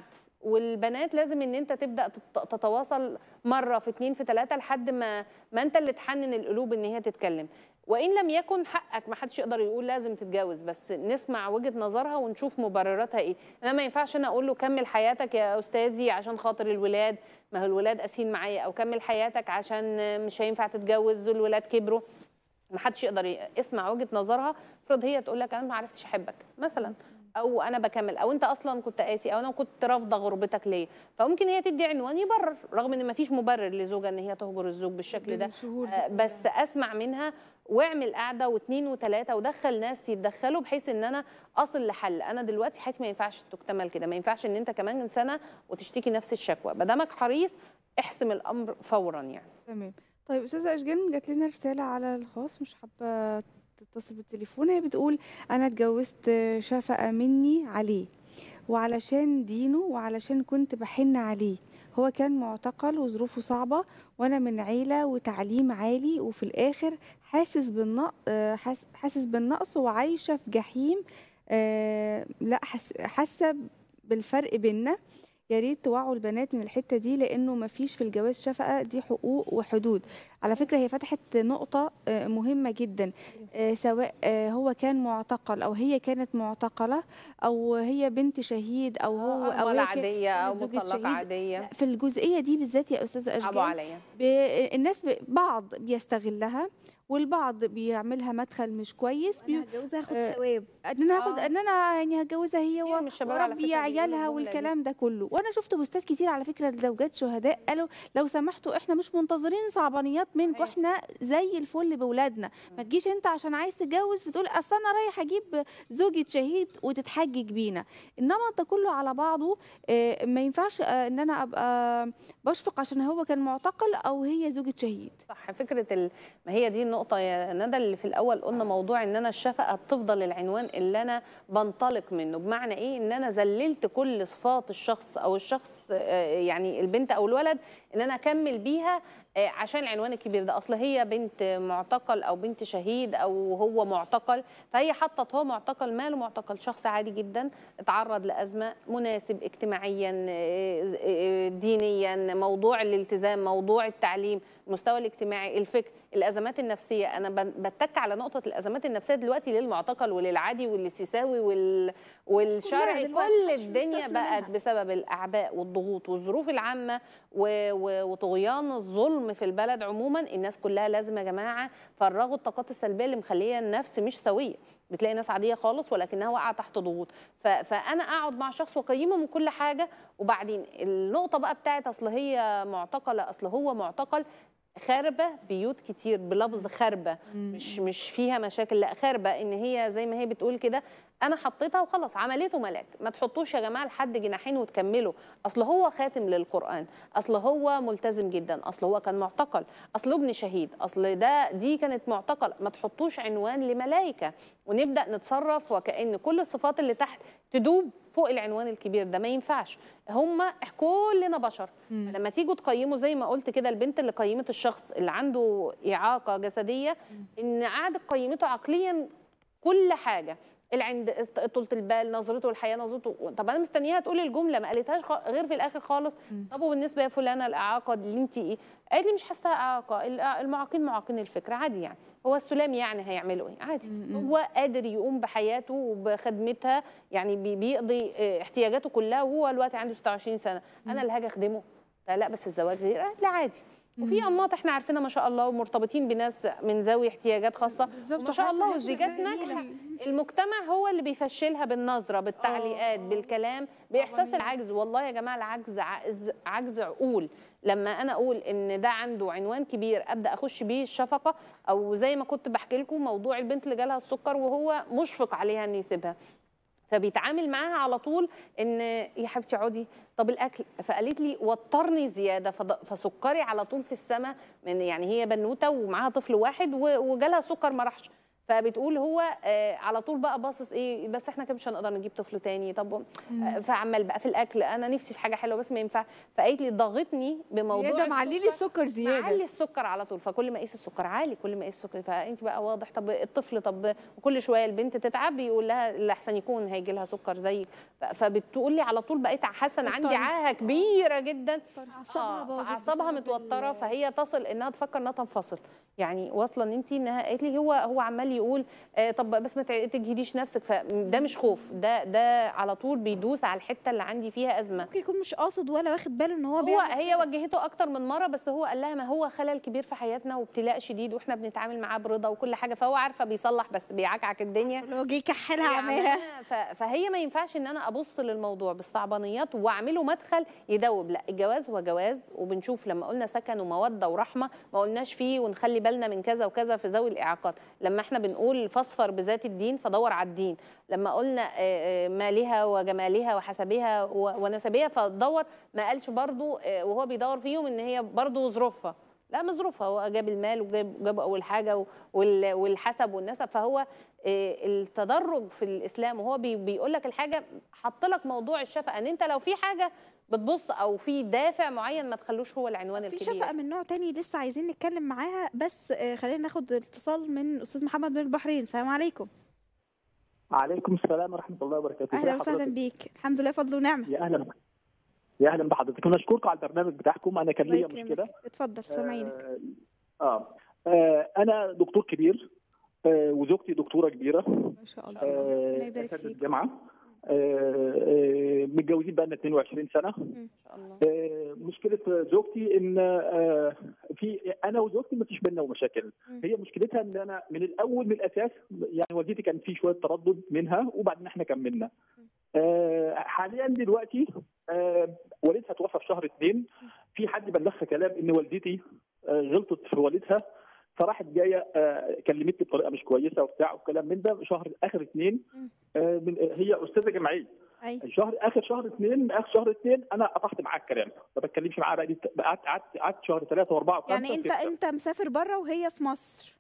والبنات لازم ان انت تبدا تت- تتواصل مره في اتنين في تلاته لحد ما ما انت اللي تحنن القلوب ان هي تتكلم وان لم يكن حقك ما حدش يقدر يقول لازم تتجوز بس نسمع وجهه نظرها ونشوف مبرراتها ايه انا ما ينفعش انا اقول له كمل حياتك يا استاذي عشان خاطر الولاد ما هو الولاد قاسيين معايا او كمل حياتك عشان مش هينفع تتجوز الولاد كبروا ما حدش يقدر ي- اسمع وجهه نظرها افرض هي تقول لك انا ما عرفتش احبك مثلا او انا بكمل او انت اصلا كنت قاسي او انا كنت رافضه غربتك ليه فممكن هي تدي عنوان يبرر رغم ان ما فيش مبرر لزوجه ان هي تهجر الزوج بالشكل ده بالشهور دي آه، كلها. بس اسمع منها واعمل قعده واثنين وثلاثه ودخل ناس يتدخلوا بحيث ان انا اصل لحل انا دلوقتي حياتي ما ينفعش تكتمل كده ما ينفعش ان انت كمان سنه وتشتكي نفس الشكوى ما دامك حريص احسم الامر فورا يعني تمام طيب استاذه اشجان جات لنا رساله على الخاص مش حابه تتصل بالتليفون هي بتقول انا اتجوزت شفقه مني عليه وعلشان دينه وعلشان كنت بحن عليه هو كان معتقل وظروفه صعبة وأنا من عيلة وتعليم عالي وفي الآخر حاسس بالنقص حاسس بالنقص وعايشة في جحيم آه، لا حس- حاسة بالفرق بينا يا ريت توعوا البنات من الحته دي لانه ما فيش في الجواز شفقه دي حقوق وحدود على فكره هي فتحت نقطه آه، مهمه جدا آه، سواء آه، هو كان معتقل او هي كانت معتقله او هي بنت شهيد او هو او أرملة هي كان- عاديه او كانت زوجة مطلقه شهيد. عاديه في الجزئيه دي بالذات يا استاذه ابو اشجان عليا ب... الناس ب... بعض بيستغلها والبعض بيعملها مدخل مش كويس بي... انا هتجوزها هاخد آه، ثواب ان انا هاخد آه. ان انا يعني هتجوزها هي كتير و... من الشباب على وربي فكرة بيقولوا عيالها الجملة دي. والكلام ده كله وانا شفت بوستات كتير على فكره لزوجات شهداء قالوا لو سمحتوا احنا مش منتظرين صعبانيات منكم صحيح. احنا زي الفل باولادنا ما تجيش انت عشان عايز تتجوز فتقول اصل انا رايح اجيب زوجة شهيد وتتحجج بينا انما انت كله على بعضه آه، ما ينفعش آه، ان انا ابقى بشفق عشان هو كان معتقل او هي زوجة شهيد صح فكره ال... ما هي دي النقطه يا ندى اللي في الاول قلنا موضوع ان انا الشفقه بتفضل العنوان اللي انا بنطلق منه بمعنى ايه ان انا ذللت كل صفات الشخص او الشخص آه، يعني البنت او الولد ان انا اكمل بيها آه، عشان العنوان الكبير ده اصل هي بنت معتقل او بنت شهيد او هو معتقل فهي حطت هو معتقل ماله معتقل شخص عادي جدا اتعرض لازمه مناسب اجتماعيا آه، آه، دينيا موضوع الالتزام موضوع التعليم المستوى الاجتماعي الفكر الازمات النفسيه انا بن- بتك على نقطه الازمات النفسيه دلوقتي للمعتقل وللعادي والسيساوي وال... والشرعي دلوقتي كل محدش الدنيا بيستسلم بقت منها. بسبب الاعباء والضغوط والظروف العامه و... و... وطغيان الظلم في البلد عموما الناس كلها لازم يا جماعه فرغوا الطاقات السلبيه اللي مخليه النفس مش سويه بتلاقي ناس عاديه خالص ولكنها واقعه تحت ضغوط ف... فانا اقعد مع شخص واقيمه من كل حاجه وبعدين النقطه بقى بتاعت اصل هي معتقله اصل هو معتقل خاربه بيوت كتير بلفظ خاربه مش مش فيها مشاكل لا خاربه ان هي زي ما هي بتقول كده انا حطيتها وخلاص عملته ملاك ما تحطوش يا جماعه لحد جناحين وتكملوا اصل هو خاتم للقران اصل هو ملتزم جدا اصل هو كان معتقل اصل ابن شهيد اصل ده دي كانت معتقل ما تحطوش عنوان لملائكه ونبدا نتصرف وكان كل الصفات اللي تحت تدوب فوق العنوان الكبير ده ما ينفعش هم كلنا بشر مم. لما تيجوا تقيموا زي ما قلت كده البنت اللي قيمت الشخص اللي عنده اعاقه جسديه ان قعدت قيمته عقليا كل حاجه العند طولة البال نظرته للحياه نظرته طب انا مستنياها تقول الجمله ما قالتهاش خ- غير في الاخر خالص مم. طب وبالنسبه يا فلانه الاعاقه اللي انت ايه قالت لي مش حاسه اعاقه الأ- المعاقين معاقين الفكر عادي يعني هو السلام يعني هيعملوا ايه عادي مم. هو قادر يقوم بحياته وبخدمتها يعني بي- بيقضي اه، احتياجاته كلها وهو دلوقتي عنده 26 سنه انا اللي هاجي اخدمه لا لا بس الزواج غير لا عادي وفي مم. انماط احنا عارفينها ما شاء الله ومرتبطين بناس من ذوي احتياجات خاصه بالظبط وما شاء وحتى الله نفس والزيجات الزي- ناجحه المجتمع هو اللي بيفشلها بالنظره بالتعليقات آه. بالكلام باحساس طبعاً. العجز والله يا جماعه العجز عجز عجز عقول لما انا اقول ان ده عنده عنوان كبير ابدا اخش بيه الشفقه او زي ما كنت بحكي لكم موضوع البنت اللي جالها السكر وهو مشفق عليها ان يسيبها فبيتعامل معاها على طول ان يا حبيبتي اقعدي طب الاكل فقالت لي وترني زياده فض- فسكري على طول في السماء من يعني هي بنوته ومعاها طفل واحد و- وجالها سكر ما راحش فبتقول هو آه، على طول بقى باصص ايه بس احنا كده مش هنقدر نجيب طفل تاني طب آه، فعمال بقى في الاكل انا نفسي في حاجه حلوه بس ما ينفع فقالت لي ضغطني بموضوع زياده معلي لي السكر. السكر زياده معلي السكر على طول فكل ما اقيس السكر عالي كل ما اقيس السكر فانت بقى واضح طب الطفل طب وكل شويه البنت تتعب يقول لها اللي احسن يكون هيجي لها سكر زيك ف- فبتقول لي على طول بقيت حاسه ان عندي مضطرة. عاهه كبيره جدا اعصابها اه باظت اعصابها بسبب متوتره ال- فهي تصل انها تفكر انها تنفصل يعني واصله ان انت انها قالت لي هو هو عمال يقول آه طب بس ما تع- تجهديش نفسك فده مش خوف ده ده على طول بيدوس على الحته اللي عندي فيها ازمه ممكن يكون مش قاصد ولا واخد باله ان هو هو بيعمل هي وجهته اكتر من مره بس هو قال لها ما هو خلل كبير في حياتنا وابتلاء شديد واحنا بنتعامل معاه برضا وكل حاجه فهو عارفه بيصلح بس بيعكعك الدنيا اللي هو جه يكحلها عماها يعملها. ف- فهي ما ينفعش ان انا ابص للموضوع بالصعبانيات واعمله مدخل يدوب لا الجواز هو جواز وبنشوف لما قلنا سكن وموده ورحمه ما قلناش فيه ونخلي بالنا من كذا وكذا في ذوي الاعاقات لما احنا بنقول فاصفر بذات الدين فدور على الدين لما قلنا آه، آه، مالها وجمالها وحسبها و- ونسبها فدور ما قالش برضو آه، وهو بيدور فيهم ان هي برضو ظروفها لا مش ظروفها هو جاب المال وجاب جاب اول حاجه وال- والحسب والنسب فهو آه، التدرج في الاسلام وهو بي- بيقول لك الحاجه حط لك موضوع الشفقه ان انت لو في حاجه بتبص او في دافع معين ما تخلوش هو العنوان في الكبير شفقه من نوع تاني لسه عايزين نتكلم معاها بس آه، خلينا ناخد اتصال من استاذ محمد من البحرين السلام عليكم عليكم السلام ورحمه الله وبركاته اهلا ازي وسهلا حضرتك؟ بيك الحمد لله فضل ونعمه يا اهلا يا اهلا بحضرتك ونشكركم على البرنامج بتاعكم انا كان الله ليا يكرمك. مشكله اتفضل سامعينك آه, آه, اه انا دكتور كبير آه وزوجتي دكتوره كبيره ما شاء الله ربنا آه يبارك أساتذة فيك. جامعه آه آه متجوزين بقى لنا 22 سنه ان شاء الله آه مشكله زوجتي ان آه في انا وزوجتي ما فيش بينا مشاكل مم. هي مشكلتها ان انا من الاول من الاساس يعني والدتي كان في شويه تردد منها وبعدين احنا كملنا آه حاليا دلوقتي آه والدها توفى في شهر اثنين في حد بلغها كلام ان والدتي آه غلطت في والدها فراحت جايه آه كلمتني بطريقه مش كويسه وبتاع وكلام من ده شهر اخر اثنين آه من هي استاذه جامعيه اي شهر اخر شهر اثنين اخر شهر اثنين انا قطعت معاها الكلام ما بتكلمش معاها بقى قعدت قعدت قعدت شهر ثلاثه واربعه وخمسه يعني انت وستة. انت مسافر بره وهي في مصر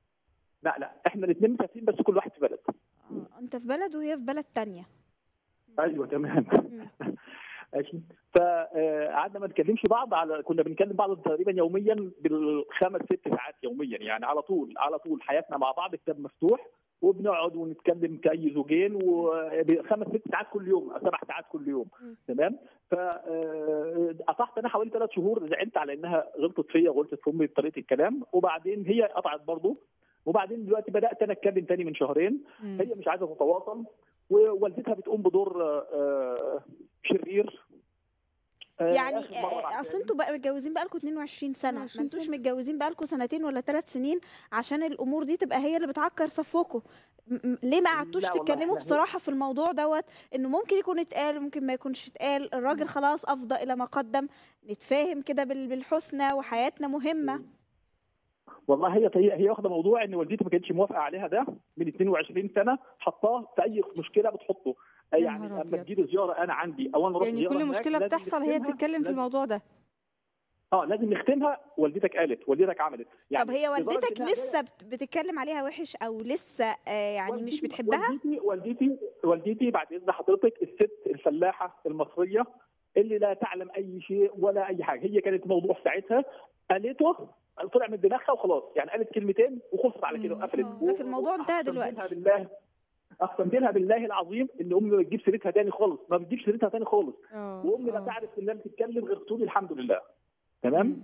لا لا احنا الاثنين مسافرين بس كل واحد في بلد آه، انت في بلد وهي في بلد تانية ايوه تمام مم. ماشي فقعدنا ما نتكلمش بعض على كنا بنكلم بعض تقريبا يوميا بالخمس ست ساعات يوميا يعني على طول على طول حياتنا مع بعض كتاب مفتوح وبنقعد ونتكلم كأي زوجين وخمس ست ساعات كل يوم أو سبع ساعات كل يوم مم. تمام فقطعت انا حوالي ثلاث شهور زعلت على انها غلطت فيا وغلطت في امي بطريقه الكلام وبعدين هي قطعت برضه وبعدين دلوقتي بدات انا اتكلم تاني من شهرين مم. هي مش عايزه تتواصل ووالدتها بتقوم بدور آه، شرير آه، يعني آخر مرة آه، بعتها اصل لي. انتوا بقى متجوزين بقالكم 22 سنه ما 22 انتوش سنة. متجوزين بقالكم سنتين ولا ثلاث سنين عشان الامور دي تبقى هي اللي بتعكر صفوكم م- م- ليه ما قعدتوش لا والله تتكلموا إحنا- بصراحه في الموضوع دوت انه ممكن يكون اتقال ممكن ما يكونش اتقال الراجل خلاص افضى الى ما قدم نتفاهم كده بال- بالحسنى وحياتنا مهمه والله هي هي هي واخده موضوع ان والدتي ما كانتش موافقه عليها ده من 22 سنه حطاه في اي مشكله بتحطه يا يعني نهار اما أبيض. تجيلي زياره انا عندي او انا اروح يعني زيارة كل هناك، مشكله لازم بتحصل هي نختمها- بتتكلم في لازم- الموضوع ده اه لازم نختمها والدتك قالت والدتك عملت يعني طب هي لدرجة والدتك إنها لسه بت- بتتكلم عليها وحش او لسه آه، يعني مش والدتي- بتحبها والدتي والدتي والدتي بعد اذن حضرتك الست الفلاحه المصريه اللي لا تعلم اي شيء ولا اي حاجه هي كانت موضوع ساعتها قالته طلع من دماغها وخلاص يعني قالت كلمتين وخلصت على كده مم. وقفلت آه، لكن الموضوع انتهى وأقسمت لها دلوقتي. بالله اقسمت لها بالله العظيم ان امي ما بتجيب سيرتها تاني خالص ما بتجيب سيرتها تاني خالص اه وامي لا آه. تعرف انها بتتكلم غير تقول الحمد لله تمام مم.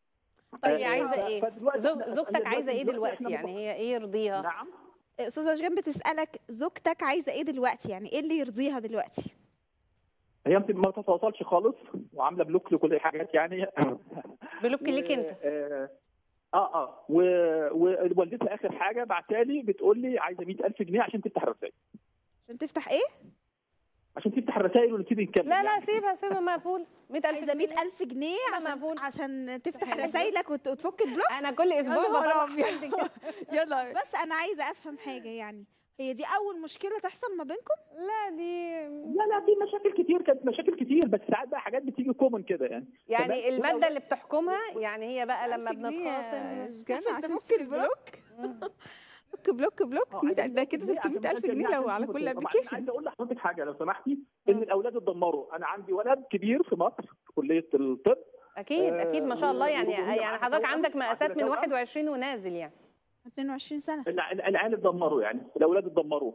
طيب آه، عايزه ف- ايه فدلوقتي زوج إحنا- زوجتك إحنا عايزه ايه إحنا دلوقتي يعني هي ايه يرضيها نعم استاذه اشجان بتسالك زوجتك عايزه ايه دلوقتي يعني ايه اللي يرضيها دلوقتي هي يمكن ما تتواصلش خالص وعامله بلوك لكل الحاجات يعني بلوك ليك انت اه اه, آه. و- ووالدتها اخر حاجه بعتالي بتقول لي عايزه 100000 جنيه عشان تفتح الرسائل عشان تفتح ايه عشان تفتح الرسائل ونبتدي نتكلم لا لا يعني. سيبها سيبها مقفول 100000 عايزه 100000 جنيه لا، عشان مقفول. عشان تفتح رسايلك وت- وتفك البلوك انا كل اسبوع يا نهار بطلع أبيض. حد كده. يلا بس انا عايزه افهم حاجه يعني هي دي اول مشكله تحصل ما بينكم لا دي لا لا في مشاكل كتير كانت مشاكل كتير بس ساعات بقى حاجات بتيجي كومن كده يعني يعني تمام؟ الماده اللي بتحكمها يعني هي بقى لما 1000 جنيه بنتخاصم كان عشان عشان تفك تفك البلوك. بلوك بلوك بلوك آه، 100 عايز ده كده ليه؟ عشان 300000 مثلاً جنيه عشان لو على تشوف كل الصورة. طبعاً ابلكيشن عايز اقول لحضرتك حاجه لو سمحتي ان الاولاد اتدمروا انا عندي ولد كبير في مصر في كليه الطب اكيد آه، اكيد ما شاء الله يعني وهي يعني معاها حضرتك توأم، عندك مقاسات عندنا من توأم. 21 ونازل يعني 22 سنه الع- العيال اتدمروا يعني الاولاد اتدمروا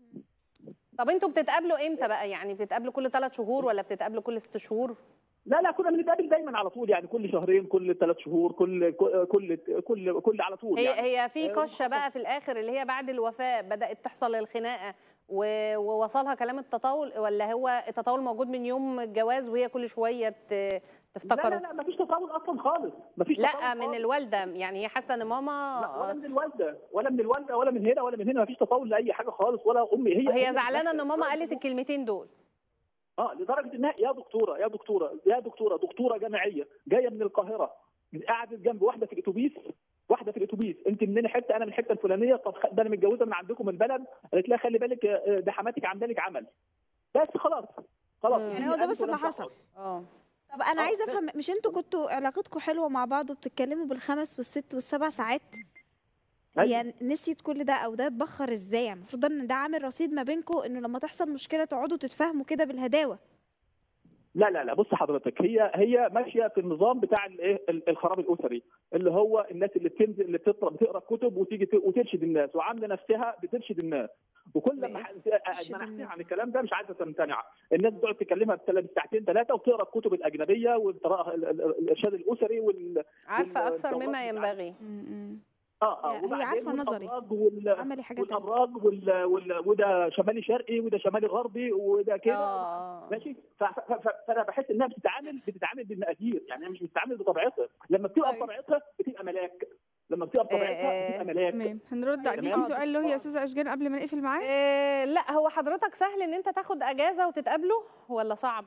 طب انتوا بتتقابلوا امتى بقى يعني بتتقابلوا كل ثلاث شهور ولا بتتقابلوا كل ست شهور لا لا كنا بنتقابل دايما على طول يعني كل شهرين كل ثلاث شهور كل كل كل كل على طول هي يعني هي في آه، كشه بقى في الاخر اللي هي بعد الوفاه بدات تحصل الخناقه و- ووصلها كلام التطاول ولا هو التطاول موجود من يوم الجواز وهي كل شويه ت- لا تفتكره لا لا مفيش تطاول اصلا خالص مفيش لا تطاول من خالص. الوالده يعني هي حاسه ان لا ولا ماما من الوالده ولا من الوالده ولا من هنا ولا من هنا مفيش تطاول لاي حاجه خالص ولا امي هي هي زعلانه ان ماما قالت الكلمتين دول اه لدرجه انها يا دكتوره يا دكتوره يا دكتوره دكتوره جامعيه جايه من القاهره قعدت جنب واحده في الاتوبيس واحده في الاتوبيس انت منين حته انا من الحته الفلانيه طب خ- ده انا متجوزه من عندكم من البلد قالت لها خلي بالك آه، ده حماتك عامله لك عمل بس خلاص خلاص مم. يعني هو ده بس اللي حصل. اه طب انا آه، عايزه ده- افهم مش انتوا كنتوا علاقتكم حلوه مع بعض وبتتكلموا بالخمس والست والسبع ساعات أيوة. هي نسيت كل ده او ده اتبخر ازاي يعني المفروض ان ده عامل رصيد ما بينكم انه لما تحصل مشكله تقعدوا تتفاهموا كده بالهداوه لا لا لا بص حضرتك هي هي ماشيه في النظام بتاع الايه ال- الخراب الاسري اللي هو الناس اللي بتنزل اللي بتقرا بتقرا كتب وتيجي ت- وترشد الناس وعامله نفسها بترشد الناس وكل لما ح- ترشد منعتها الناس. عن الكلام ده مش عايزه تمتنع الناس بتقعد تكلمها بتل- ساعتين ثلاثه وتقرا الكتب الاجنبيه والقراءه ال- ال- الارشاد الاسري وال عارفه وال- اكثر مما والدورات ينبغي اه اه هي وبعدين عارفة نظري. والأبراج وال... عملي حاجه تانية والابراج وال... وال... وده شمالي شرقي وده شمالي غربي وده كده اه ماشي ف- ف- ف- فانا بحس انها بتتعامل بتتعامل بالمقادير يعني هي مش بتتعامل بطبيعتها لما بتبقى أيوة. بطبيعتها بتبقى ملاك لما بتبقى بطبيعتها آه، بتبقى ملاك تمام هنرد عليكي تمام. سؤال له يا استاذه اشجان قبل ما نقفل معاه إيه لا هو حضرتك سهل ان انت تاخد اجازه وتتقابلوا ولا صعب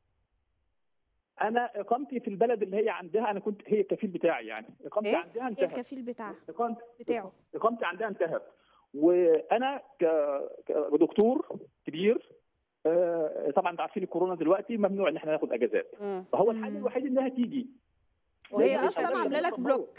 انا اقامتي في البلد اللي هي عندها انا كنت هي الكفيل بتاعي يعني اقامتي إيه؟ عندها هي انتهت الكفيل بتاعها اقامتي بتاعه اقامتي عندها انتهت وانا ك- كدكتور كبير آه، طبعا انتوا عارفين الكورونا دلوقتي ممنوع ان احنا ناخد اجازات مم. فهو الحل مم. الوحيد انها تيجي وهي لأن هي مش اصلا هتيجي. عامله لك بلوك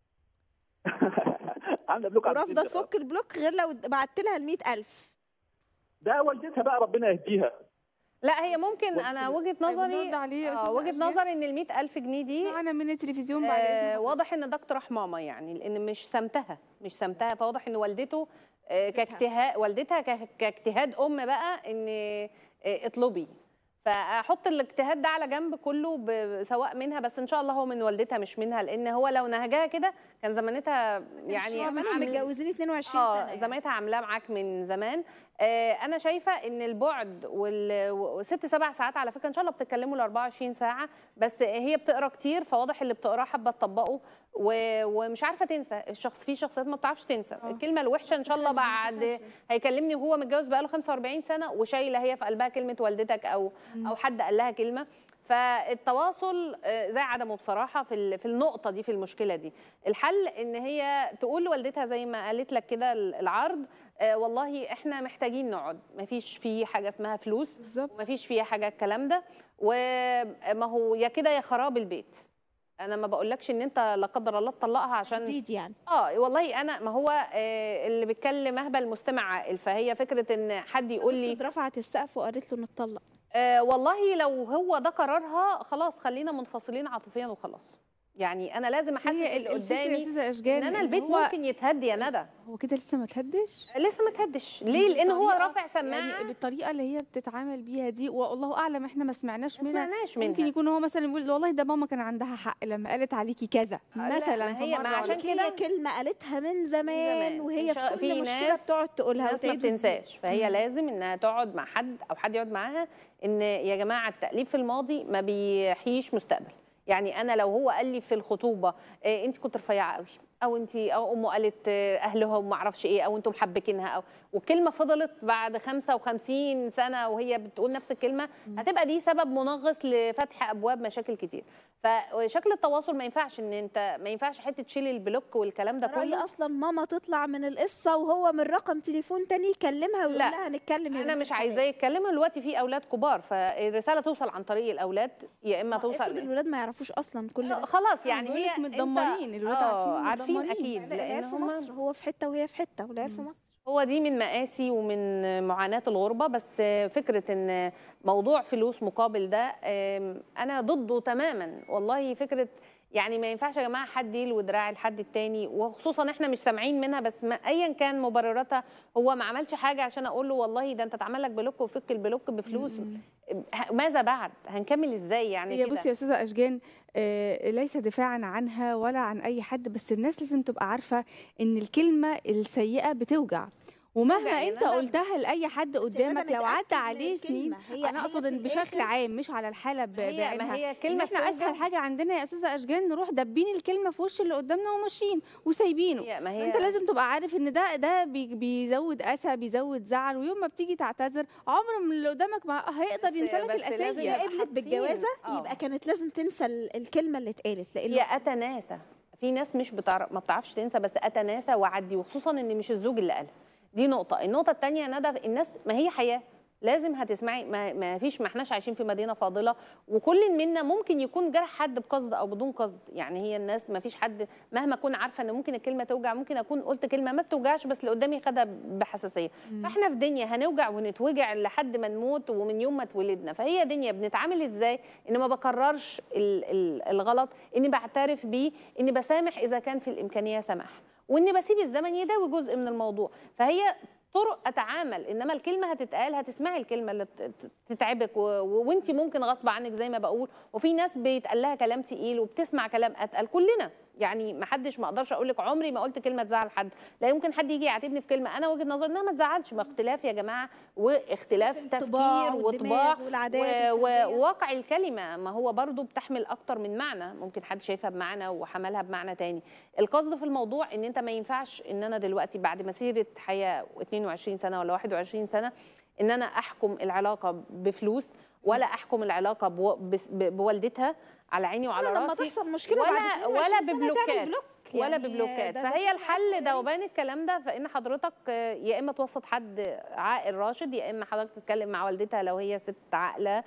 عامله بلوك على ورافضه الفيسبوك. تفك البلوك غير لو بعت لها ال 100000 ده والدتها بقى ربنا يهديها لا هي ممكن انا وجهه نظري بنرد عليه يا آه أستاذة وجهه أشجان. نظري ان ال 100000 جنيه دي معانا من التلفزيون بعد آه إذن واضح ان ده اقتراح ماما يعني لان مش سمتها مش سمتها فواضح ان والدته آه كاجتهاد والدتها ك- كاجتهاد ام بقى ان آه اطلبي فاحط الاجتهاد ده على جنب كله ب- سواء منها بس ان شاء الله هو من والدتها مش منها لان هو لو نهجها كده كان زمانتها يعني كمان عامل- متجوزين 22 اه سنه يعني. زمانتها عاملاه معاك من زمان آه انا شايفه ان البعد وال- وست سبع ساعات على فكره ان شاء الله بتتكلموا ال 24 ساعه بس هي بتقرا كتير فواضح اللي بتقراه حابه تطبقه و- ومش عارفه تنسى الشخص في شخصيات ما بتعرفش تنسى آه. الكلمه الوحشه ان شاء الله بتخزن- بعد بتخزن. هيكلمني وهو متجوز بقاله 45 سنه وشايله هي في قلبها كلمه والدتك او او حد قال لها كلمه فالتواصل آه، زي عدمه بصراحه في ال- في النقطه دي في المشكله دي الحل ان هي تقول لوالدتها زي ما قالت لك كده العرض آه، والله احنا محتاجين نقعد مفيش في حاجه اسمها فلوس بالظبط مفيش فيها حاجه الكلام ده وما هو يا كده يا خراب البيت انا ما بقولكش ان انت لا قدر الله تطلقها عشان جديد يعني اه والله انا ما هو آه، اللي بيتكلم اهبل مستمع عاقل فهي فكره ان حد يقول لي افرض رفعت السقف وقالت له نتطلق آه والله لو هو ده قرارها خلاص خلينا منفصلين عاطفيا وخلاص يعني انا لازم احسس هي اللي الفكرة يا قدامي استاذه اشجان ان انا إن البيت هو ممكن يتهد يا ندى هو كده لسه ما تهدش لسه ما تهدش ليه لان هو بالطريقة- رافع سماعه يعني بالطريقه اللي هي بتتعامل بيها دي والله اعلم احنا ما سمعناش ما منها سمعناش ممكن منها يكون هو مثلا يقول والله ده ماما كان عندها حق لما قالت عليكي كذا آه، لا، مثلا ما هي- في ما مرة عشان ولا- كده- هي كلمه قالتها من زمان, زمان. وهي في في شا- كل في مشكله ناس- بتقعد تقولها الناس ما وتعيد وتزيد. بتنساش فهي لازم انها تقعد مع حد او حد يقعد معاها ان يا جماعه التأليف في الماضي ما بيحييش مستقبل يعني انا لو هو قال لي في الخطوبه إيه انت كنت رفيعه قوي او انت او امه قالت آه، اهلهم ما اعرفش ايه او انتم محبكينها او والكلمه فضلت بعد 55 سنه وهي بتقول نفس الكلمه هتبقى دي سبب منغص لفتح ابواب مشاكل كتير فشكل التواصل ما ينفعش ان انت ما ينفعش حته تشيل البلوك والكلام ده رأيي كله اصلا ماما تطلع من القصه وهو من رقم تليفون تاني يكلمها ويقول لا. لها هنتكلم يا انا بنت مش الحلال. عايزاه يتكلمها دلوقتي في اولاد كبار فالرساله توصل عن طريق الاولاد يا اما افرض توصل الولاد ما يعرفوش اصلا كل آه، ده خلاص يعني بقولك هي متدمرين، انت الولاد آه، عارفين عارفين عارفين ضمنين. اكيد لا، العيال لان في هم مصر هو في حته وهي في حته والعيال في مم. مصر هو دي من مقاسي ومن معاناة الغربة بس فكرة ان موضوع فلوس مقابل ده أم، انا ضده تماما والله فكرة يعني ما ينفعش يا جماعة حد يلوي دراع الحد التاني وخصوصا احنا مش سامعين منها بس ما ايا كان مبرراتها هو ما عملش حاجة عشان اقول له والله ده انت اتعمل لك بلوك وفك البلوك بفلوس مم. ه- ماذا بعد هنكمل ازاي يعني هي كده بصي يا استاذه اشجان آه، ليس دفاعا عنها ولا عن اي حد بس الناس لازم تبقى عارفه ان الكلمه السيئه بتوجع ومهما بتوجع يا انت ندى. قلتها لاي حد قدامك ندى لو نتأكد عدى من عليه سنين الكلمة. هي- انا هي اقصد في ان بشكل الآخر- عام مش على الحاله ب- ما هي ما بعينها هي ان كلمة احنا بتوجع. اسهل حاجه عندنا يا استاذه اشجان نروح دبين الكلمه في وش اللي قدامنا وماشيين وسايبينه هي ما هي انت لازم تبقى عارف ان ده ده بي- بيزود اسى بيزود زعل ويوم ما بتيجي تعتذر عمر من اللي قدامك ما هيقدر بس- ينسى لك بس لازم الاساس هي يبقى قبلت حاطين- بالجوازه آه. يبقى كانت لازم تنسى ال- الكلمه اللي اتقالت لانه هي اتناسى في ناس مش بتعرف ما بتعرفش تنسى بس اتناسى واعدي وخصوصا ان مش الزوج اللي قالها دي نقطه النقطه الثانيه يا ندى الناس ما هي حياه لازم هتسمعي ما, ما فيش ما احناش عايشين في مدينه فاضله وكل منا ممكن يكون جرح حد بقصد او بدون قصد يعني هي الناس ما فيش حد مهما اكون عارفه ان ممكن الكلمه توجع ممكن اكون قلت كلمه ما بتوجعش بس اللي قدامي خدها بحساسيه فاحنا في دنيا هنوجع ونتوجع لحد ما نموت ومن يوم ما اتولدنا فهي دنيا بنتعامل ازاي ان ما بكررش ال- ال- الغلط اني بعترف بيه اني بسامح اذا كان في الامكانيه سماح واني بسيب الزمن يداوي جزء من الموضوع فهي طرق اتعامل انما الكلمه هتتقال هتسمعي الكلمه اللي ت- ت- تتعبك و... و... وانت ممكن غصب عنك زي ما بقول وفي ناس بيتقال لها كلام تقيل وبتسمع كلام اتقل كلنا يعني ما حدش ما اقدرش اقول لك عمري ما قلت كلمه تزعل حد لا يمكن حد يجي يعاتبني في كلمه انا وجهه نظري انها ما تزعلش ما اختلاف يا جماعه واختلاف الطباع تفكير والدماغ وطباع والعادات و- والتربية. وواقع الكلمه ما هو برضو بتحمل اكتر من معنى ممكن حد شايفها بمعنى وحملها بمعنى تاني القصد في الموضوع ان انت ما ينفعش ان انا دلوقتي بعد مسيره حياه 22 سنه ولا 21 سنه ان انا احكم العلاقه بفلوس ولا احكم العلاقه بو- بس- ب- بوالدتها على عيني وعلى لما راسي تحصل مشكله ولا بعد 22 ولا سنة تعمل ببلوكات بلوك. ولا يعني ببلوكات ده- ده فهي شيء الحل عادي. ذوبان الكلام ده فان حضرتك آه، يا اما توسط حد عاقل راشد يا اما حضرتك تتكلم مع والدتها لو هي ست عاقله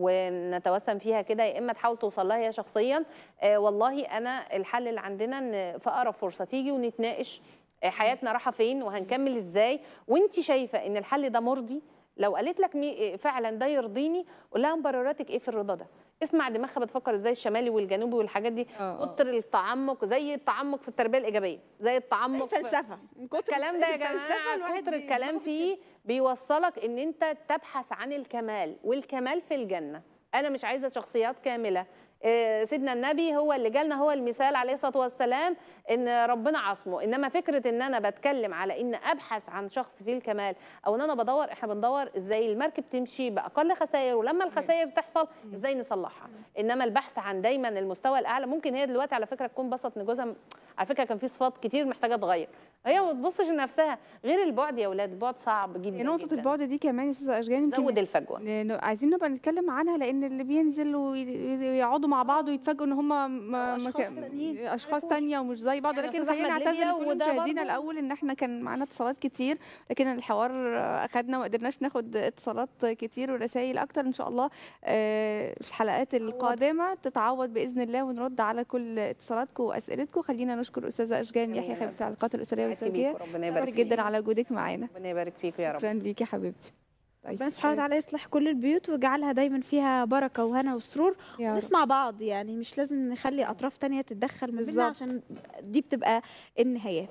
ونتوسم فيها كده يا اما تحاول توصل لها هي شخصيا آه، والله انا الحل اللي عندنا ان في اقرب فرصه تيجي ونتناقش آه، حياتنا رايحه فين وهنكمل ازاي وانت شايفه ان الحل ده مرضي لو قالت لك مي- فعلا ده يرضيني قول لها مبرراتك ايه في الرضا ده اسمع دماغها بتفكر ازاي الشمالي والجنوبي والحاجات دي كتر التعمق زي التعمق في التربيه الايجابيه زي التعمق في- الفلسفه من كتر الكلام ده يا الفلسفة جماعه الواحد كتر الكلام بياخد فيه بيوصلك ان انت تبحث عن الكمال والكمال في الجنه انا مش عايزه شخصيات كامله آه، سيدنا النبي هو اللي جالنا هو المثال عليه الصلاه والسلام ان ربنا عصمه انما فكره ان انا بتكلم على ان ابحث عن شخص فيه الكمال او ان انا بدور احنا بندور ازاي المركب تمشي باقل خسائر ولما الخسائر تحصل ازاي نصلحها انما البحث عن دايما المستوى الاعلى ممكن هي دلوقتي على فكره تكون بسط ان جوزها على فكره كان في صفات كتير محتاجه تغير هي ما بتبصش لنفسها غير البعد يا اولاد البعد صعب جدا نقطة جداً. البعد دي كمان يا استاذة اشجان يمكن زود الفجوه ن- عايزين نبقى نتكلم عنها لان اللي بينزل وي- ويقعدوا مع بعض ويتفاجئوا ان هم أشخاص تانيين. اشخاص تانية ومش زي بعض يعني ولكن أستاذ خلينا أحمد نعتذر ليبيا لكل وده مشاهدينا برضو- الاول ان احنا كان معانا اتصالات كتير لكن الحوار اخدنا وما قدرناش ناخد اتصالات كتير ورسائل اكتر ان شاء الله آه، الحلقات القادمه تتعوض باذن الله ونرد على كل اتصالاتكم واسئلتكم خلينا نشكر استاذه اشجان آمين يحيى يا خبيره رب. العلاقات الاسريه سعدت والزوجيه بيكم، ربنا يبارك شكرا جدا فيك. على وجودك معانا ربنا يبارك فيك يا رب شكرا ليكي يا حبيبتي طيب ربنا سبحانه وتعالى يصلح كل البيوت ويجعلها دايما فيها بركه وهنا وسرور يا رب. نسمع بعض يعني مش لازم نخلي اطراف تانية تتدخل ما بيننا بالظبط. عشان دي بتبقى النهايات